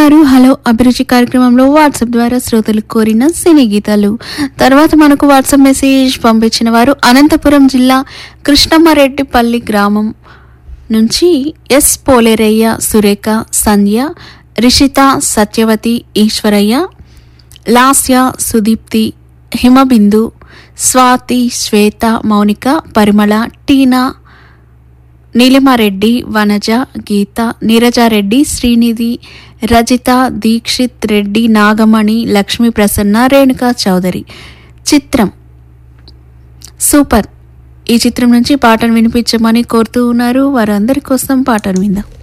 వింటున్నారు హలో అభిరుచి కార్యక్రమంలో వాట్సాప్ ద్వారా శ్రోతలు కోరిన సినీ గీతాలు తర్వాత మనకు వాట్సాప్ మెసేజ్ పంపించిన వారు అనంతపురం జిల్లా కృష్ణమ్మారెడ్డిపల్లి గ్రామం నుంచి ఎస్ పోలేరయ్య సురేఖ సంధ్య రిషిత సత్యవతి ఈశ్వరయ్య లాస్య సుదీప్తి హిమబిందు స్వాతి శ్వేత మౌనిక పరిమళ టీనా నీలిమారెడ్డి వనజ గీత నీరజారెడ్డి శ్రీనిధి రజిత దీక్షిత్ రెడ్డి నాగమణి లక్ష్మీ ప్రసన్న రేణుకా చౌదరి చిత్రం సూపర్ ఈ చిత్రం నుంచి పాటను వినిపించమని కోరుతూ ఉన్నారు వారందరి కోసం పాటను విందాం